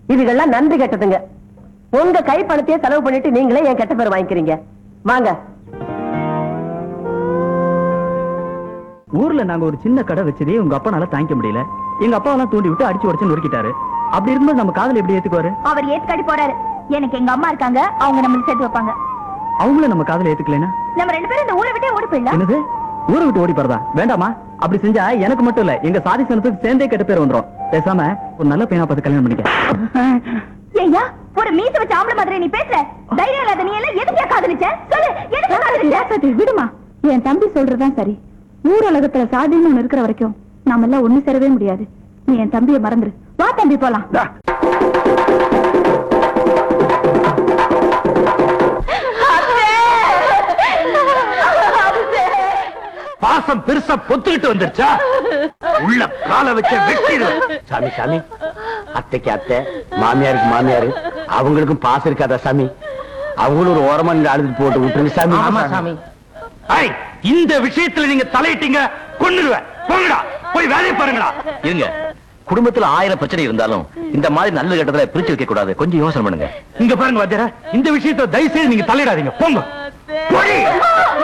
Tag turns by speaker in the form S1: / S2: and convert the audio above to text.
S1: இதுகெல்லாம் நன்றி கெட்டதுங்க உங்க கை பணத்தையே செலவு பண்ணிட்டு நீங்களே என் கெட்ட பேர் வாங்கிக்கிறீங்க வாங்க
S2: ஊர்ல நாங்க ஒரு சின்ன கடை வச்சதே உங்க அப்பனால தாங்கிக்க முடியல எங்க அப்பாவெல்லாம் தூண்டி விட்டு அடிச்சு உடச்சு நொறுக்கிட்டாரு அப்படி இருக்கும்போது நம்ம காதல் எப்படி ஏத்துக்குவாரு
S3: அவர் ஏத்துக்காடி போறாரு எனக்கு எங்க அம்மா இருக்காங்க அவங்க நம்மளுக்கு சேர்த்து வைப்பாங்க
S2: அவங்களும் நம்ம காதலை ஏத்துக்கலைன்னா
S3: நம்ம ரெண்டு பேரும் இந்த ஊரை விட்டே ஓடி போயிடலாம்
S2: என்னது ஊரை விட்டு ஓடி போறதா வேண்டாமா அப்படி செஞ்சா எனக்கு மட்டும் இல்ல எங்க சாதி சனத்துக்கு சேர்ந்தே கெட்ட பேர் வந்துரும் பேசாம ஒரு நல்ல பையனா பார்த்து கல்யாணம் பண்ணிக்க
S3: ஐயா ஒரு மீச வச்ச ஆம்பளை மாதிரி நீ பேசுற தைரியம் இல்லாத நீ எல்லாம் எதுக்கே காதலிச்ச சொல்லு எதுக்கு காதலிச்ச விடுமா என் தம்பி சொல்றதுதான் சரி ஊர் உலகத்துல சாதின்னு ஒண்ணு இருக்கிற வரைக்கும் நாம எல்லாம் ஒண்ணு சேரவே முடியாது நீ என் தம்பியை மறந்துரு வா தம்பி போலாம்
S4: பாசம் பெருசா பொத்துக்கிட்டு வந்துருச்சா உள்ள கால வச்ச வெட்டிடுவேன் சாமி சாமி அத்தைக்கு அத்தை மாமியாருக்கு மாமியாரு அவங்களுக்கும் பாசம் இருக்காதா சாமி அவங்களும் ஒரு ஓரமா நீங்க அழுதுட்டு போட்டு விட்டுருங்க சாமி
S1: ஆமா, சாமி.
S4: ஐய், இந்த விஷயத்துல நீங்க தலையிட்டீங்க கொன்னுடுவேன் போங்கடா போய் வேலையை பாருங்கடா
S5: இருங்க குடும்பத்துல ஆயிரம் பிரச்சனை இருந்தாலும் இந்த மாதிரி நல்ல கட்டத்துல பிரிச்சு வைக்க கூடாது கொஞ்சம் யோசனை பண்ணுங்க
S4: இங்க பாருங்க வாத்தியாரா இந்த விஷயத்துல தயவு செய்து நீங்க தலையிடாதீங்க போங்க போடி.